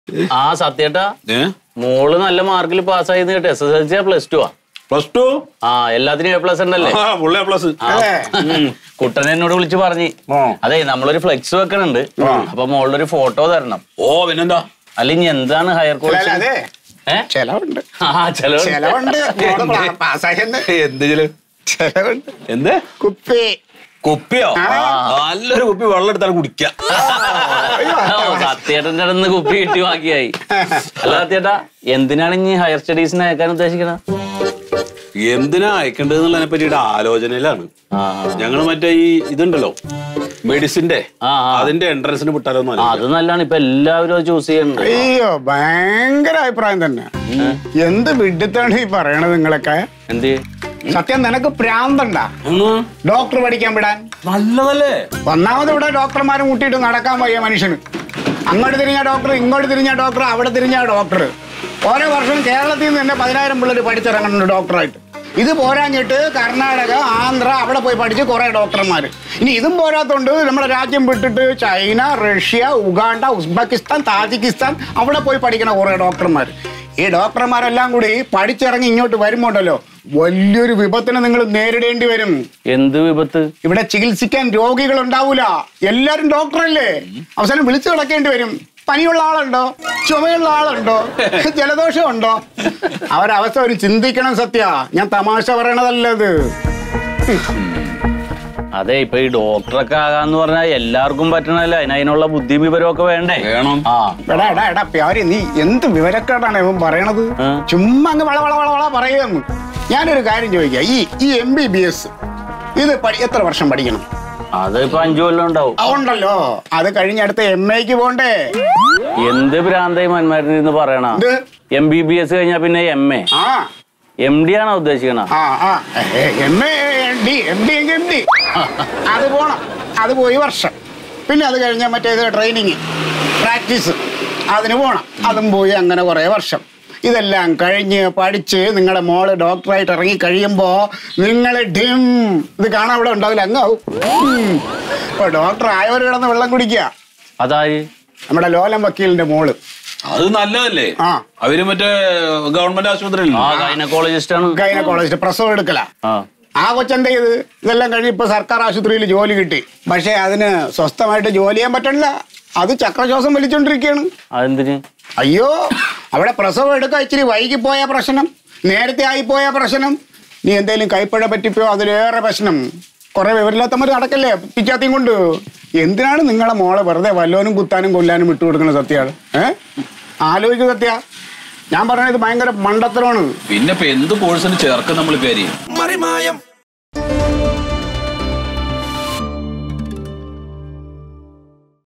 ആ സത്യേട്ടാ ഏ മോള് നല്ല മാർക്കിൽ പാസ്സായി കേട്ടോ S S L C plus two ആ പ്ലസ് ടു ആ എല്ലാത്തിനും എ പ്ലസ് ഉണ്ടല്ലേ ആ പുള്ളിയ പ്ലസ് ആ, ഉം. കുട്ടൻ എന്നോട് വിളിച്ച് പറഞ്ഞ് ആ. അതെ നമ്മളൊരു ഫ്ലെക്സ് വെക്കണുണ്ട് അപ്പൊ മോളുടെ ഒരു ഫോട്ടോ തരണം ഓ പിന്നെന്താ അല്ല ഇനി എന്താണ് ഹയർ അല്ല, കോഴ്സ് അതെ ഏ ചെലവുണ്ട് ആ ചെലവ് ചെലവുണ്ട് മോള് പാ- പാസ്സായെന്ന് എന്ത് ചെലവ് ചെലവുണ്ട് എന്ത് കുപ്പി കുപ്പിയോ ആ. നല്ലൊരു കുപ്പി വെള്ളം എടുത്താൽ കുടിക്ക സത്യേട്ടന്റെ അടുത്ത് കുപ്പി കിട്ടി ബാക്കിയായി അല്ല സത്യേട്ടാ എന്തിനാണ് ഇനി ഹയർ സ്റ്റഡീസിന് അയക്കാൻ ഉദ്ദേശിക്കണത് എന്തിനാ അയക്കേണ്ടതെന്നുള്ളതിനെ പറ്റിയിട്ട് ആലോചനയിലാണ് ആ ഞങ്ങള് മറ്റേ ഈ ഇതുണ്ടല്ലോ മെഡിസിന്റെ ആ, ആ. അതിന്റെ എൻട്രൻസിന് വിട്ടാലോന്നും ആ, അത് നല്ലതാണ് ഇപ്പൊ എല്ലാവരും അത് ചൂസ് ചെയ്യുന്നുണ്ട് അയ്യോ ഭയങ്കര അഭിപ്രായം തന്നെ എന്ത് വിഡിത്താണ് ഈ പറയണത് നിങ്ങളൊക്കെ എന്ത് സത്യം നിനക്ക് പ്രാന്തണ്ടാ ഡോക്ടർ പഠിക്കാൻ വിടാൻ നല്ലതല്ലേ ഒന്നാമത് ഇവിടെ ഡോക്ടർമാരെ മുട്ടിയിട്ട് നടക്കാൻ വയ്യ മനുഷ്യന് അങ്ങോട്ട് തിരിഞ്ഞ ഡോക്ടർ ഇങ്ങോട്ട് തിരിഞ്ഞ ഡോക്ടർ അവിടെ തിരിഞ്ഞ ഡോക്ടർ ഓരോ വർഷം കേരളത്തിൽ നിന്ന് തന്നെ പതിനായിരം പിള്ളേർ പഠിച്ചിറങ്ങുന്നുണ്ട് ഡോക്ടറായിട്ട് ഇത് പോരാഞ്ഞിട്ട് കർണാടക ആന്ധ്ര അവിടെ പോയി പഠിച്ച് കുറെ ഡോക്ടർമാർ ഇനി ഇതും പോരാത്തോണ്ട് നമ്മുടെ രാജ്യം വിട്ടിട്ട് China Russia Uganda Uzbekistan Tajikistan അവിടെ പോയി പഠിക്കണ കുറെ ഡോക്ടർമാർ ഈ ഡോക്ടർമാരെല്ലാം കൂടി പഠിച്ചിറങ്ങി ഇങ്ങോട്ട് വരുമ്പോണ്ടല്ലോ വലിയൊരു വിപത്തിനെ നിങ്ങൾ നേരിടേണ്ടി വരും എന്ത് വിപത്ത് ഇവിടെ ചികിത്സിക്കാൻ രോഗികൾ ഉണ്ടാവൂല എല്ലാരും ഡോക്ടറല്ലേ അവസാനം വിളിച്ചു കിടക്കേണ്ടി വരും പനിയുള്ള ആളുണ്ടോ ചുമയുള്ള ആളുണ്ടോ ജലദോഷം ഉണ്ടോ അവരവസ്ഥ ഒരു ചിന്തിക്കണം സത്യ ഞാൻ തമാശ പറയണതല്ലത് അതെ ഇപ്പൊ ഈ ഡോക്ടറൊക്കെ ആകാന്ന് പറഞ്ഞാൽ എല്ലാവർക്കും പറ്റണല്ല അതിന് അതിനുള്ള ബുദ്ധി വിവരമൊക്കെ വേണ്ടേ വേണം ആ എടാ എടാ എടാ പ്യാരി നീ എന്ത് വിവരക്കേടാണ് ഇവൻ പറയണത് ആ. ചുമ്മാ അങ്ങ് വള വള വള വള പറയുന്നു ഞാനൊരു കാര്യം ചോദിക്കാം ഈ ഈ എം ബി ബി എസ് ഇത് പഠി- എത്ര വർഷം പഠിക്കണം അത് ഇപ്പൊ അഞ്ചു കൊല്ലം ഉണ്ടാവും അതുണ്ടല്ലോ അത് കഴിഞ്ഞ അടുത്ത എം എക്ക് പോണ്ടേ എന്ത് ഭ്രാന്തായി മന്മാരിന്ന് പറയണ എന്ത്? എം ബി ബി എസ് കഴിഞ്ഞാ പിന്നെ എം എ ആ എം ഡി ആണോ ഉദ്ദേശിക്കണ ആ ആ M A D M D എങ്കിൽ എം ഡി അത് പോണം അത് പോയി വർഷം പിന്നെ അത് കഴിഞ്ഞാൽ മറ്റേത് ട്രെയിനിങ് പ്രാക്ടീസ് അതിന് പോണം അതും പോയി അങ്ങനെ കുറേ വർഷം ഇതെല്ലാം കഴിഞ്ഞ് പഠിച്ച് നിങ്ങളുടെ മോള് ഡോക്ടറായിട്ട് ഇറങ്ങി കഴിയുമ്പോൾ നിങ്ങൾ ഡിം ഇത് കാണാൻ ഇവിടെ ഉണ്ടാവില്ല അങ്ങാവും ഉം. ഇപ്പൊ ഡോക്ടർ ആയവർ കിടന്ന് വെള്ളം കുടിക്കുക അതായി നമ്മുടെ ലോലം വക്കീലിന്റെ മോള് അത് നല്ലതല്ലേ ആ. അവര് മറ്റേ ഗവൺമെന്റ് ആശുപത്രിയിൽ ആ ഗൈനക്കോളജിസ്റ്റ് ആണ് ഗൈനക്കോളജിസ്റ്റ് പ്രസവം എടുക്കല ആ ആ കൊച്ചെന്ത് ചെയ്ത് ഇതെല്ലാം കഴിഞ്ഞ് ഇപ്പൊ സർക്കാർ ആശുപത്രിയിൽ ജോലി കിട്ടി പക്ഷെ അതിന് സ്വസ്ഥമായിട്ട് ജോലി ചെയ്യാൻ പറ്റണില്ല അത് ചക്രശ്വാസം വലിച്ചോണ്ടിരിക്കുകയാണ് അതെന്തിന് അയ്യോ അവിടെ പ്രസവം എടുക്കാൻ ഇച്ചിരി വൈകി പോയ പ്രശ്നം നേരത്തെ ആയിപ്പോയ പ്രശ്നം നീ എന്തേലും കൈപ്പഴ പറ്റിപ്പോയോ അതിലേറെ പ്രശ്നം കുറെ വിവരമില്ലാത്തവർ നടക്കല്ലേ പിച്ചാത്തിയും കൊണ്ട് എന്തിനാണ് നിങ്ങളെ മോളെ വെറുതെ വല്ലോനും കുത്താനും കൊല്ലാനും വിട്ടുകൊടുക്കുന്ന സത്യമാണ് ഏ ആലോചിക്കുക സത്യ ഞാൻ പറഞ്ഞത് ഭയങ്കര മണ്ടത്തരമാണ് പിന്നെ ഇപ്പൊ എന്ത് കോഴ്സിന് ചേർക്കും നമ്മൾ പേര് മറിമായം